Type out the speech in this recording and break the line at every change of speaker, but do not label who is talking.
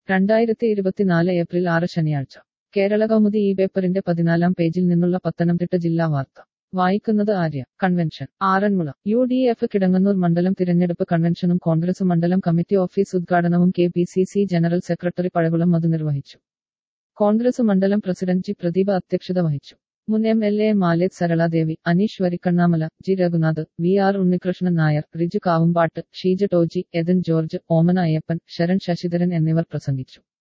രണ്ടായിരത്തി ഇരുപത്തിനാല് ഏപ്രിൽ ആറ് ശനിയാഴ്ച കേരള കൗമുദി ഈ പേപ്പറിന്റെ പതിനാലാം പേജിൽ നിന്നുള്ള പത്തനംതിട്ട ജില്ലാ വാർത്ത വായിക്കുന്നത് Arya convention Aranmula U D F Kidangannur മണ്ഡലം തിരഞ്ഞെടുപ്പ് കൺവെൻഷനും കോൺഗ്രസ് മണ്ഡലം കമ്മിറ്റി ഓഫീസ് ഉദ്ഘാടനവും K P C C general secretary Pazhakulam Madhu നിർവഹിച്ചു കോൺഗ്രസ് മണ്ഡലം പ്രസിഡന്റ് ജി പ്രദീപ അധ്യക്ഷത വഹിച്ചു മുൻ M L A Maleth Saraladevi Aneesh Varikkannamala G Raghunath V R Unnikrishnan Nair Riju Kavumpattu Sheeja Toji Edan George Omana Ayyappan Saran Sasidharan എന്നിവർ പ്രസംഗിച്ചു